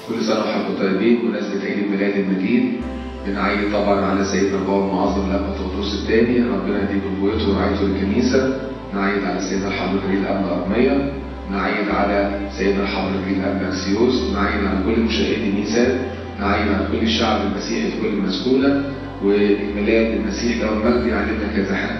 كل سنة وحضراتكم طيبين بمناسبة عيد الميلاد المجيد بنعيد طبعا على سيدنا البابا المعظم الأب تودروس الثاني ربنا يديم قوته ورعايته للكنيسة نعيد على سيدنا الحضر الجليل الأب أرمية نعيد على سيدنا الحضر الجليل الأب أكسيوس نعيد على كل مشاهدي النيسان نعيد على كل الشعب المسيحي في كل مسكونة وميلاد المسيح له المجد يعلمنا كذا حاجة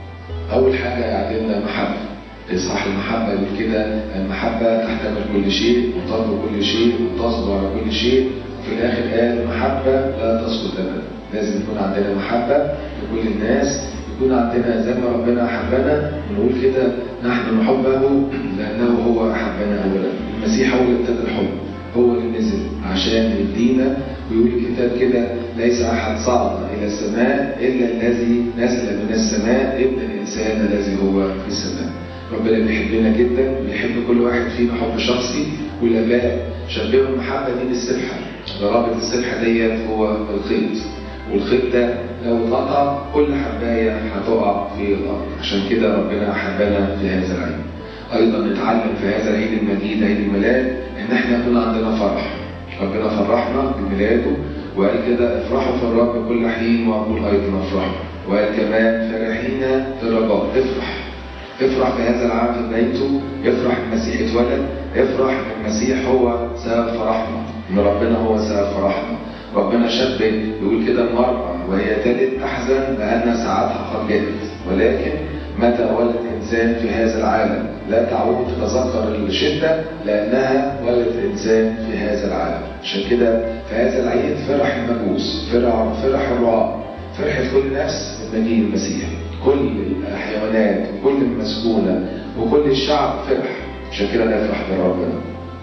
أول حاجة يعلمنا محبة إصحاح المحبة يقول كده المحبة تحتمل كل شيء وترضى كل شيء وتصبر على كل شيء وفي الآخر قال المحبة لا تسقط أبدا لازم يكون عندنا محبة لكل الناس يكون عندنا زي ما ربنا أحبنا ونقول كده نحن نحبه لأنه هو أحبنا أولا المسيح هو اللي ابتدى الحب هو اللي نزل عشان يدينا ويقول الكتاب كده ليس أحد صعد إلى السماء إلا الذي نزل من السماء ابن الإنسان الذي هو في السماء ربنا بيحبنا جدا بيحب كل واحد فينا حب شخصي والآباء شبهوا المحبة دي بالسبحة رابط السبحة ديت هو الخيط والخيط ده لو اتقطع كل حباية هتقع في الأرض عشان كده ربنا أحبنا في هذا العيد أيضا نتعلم في هذا العيد المجيد عيد الميلاد إن احنا يكون عندنا فرح ربنا فرحنا بميلاده وقال كده افرحوا في الرب كل حين وأقول أيضا افرحوا وقال كمان فرحين في الرجاء افرح افرح بهذا العام في بدايته افرح المسيح اتولد افرح ان المسيح هو سبب فرحنا ان ربنا هو سبب فرحنا ربنا شبه يقول كده المرأة وهي تلد تحزن لأن ساعتها قد جاءت ولكن متى ولد إنسان في هذا العالم لا تعود تتذكر الشدة لأنها ولدت إنسان في هذا العالم عشان كده في هذا العيد فرح المجوس فرح, فرح الرعاة فرحت كل نفس بمجيء المسيح كل الحيوانات وكل المسكونة وكل الشعب فرح عشان كده نفرح بربنا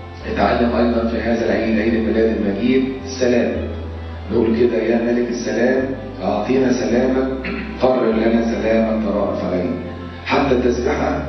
اتعلم أيضا في هذا العيد عيد الميلاد المجيد السلام نقول كده يا ملك السلام أعطينا سلامك قرر لنا سلامك ترأف علينا حتى التسبحة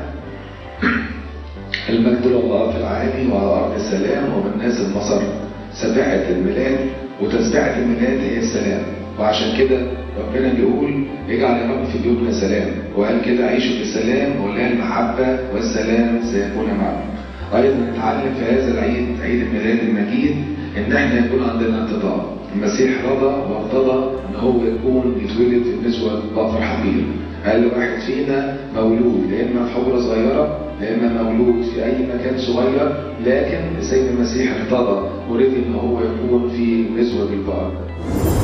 المجد لله في العالي وعلى أرض السلام وبالناس المصر سبحة الميلاد وتسبحة الميلاد هي السلام وعشان كده ربنا بيقول اجعل يا رب في بيوتنا سلام وقال كده عيشوا في السلام ولا المحبة والسلام سيكون معكم أيضا نتعلم في هذا العيد عيد الميلاد المجيد إن احنا يكون عندنا اتضاع المسيح رضى وارتضى إن هو يكون يتولد في النسوة بقر حبيب أقل واحد فينا مولود لا إما في حجرة صغيرة لا إما مولود في أي مكان صغير لكن السيد المسيح ارتضى ورضي إن هو يكون في نسوة بالبقر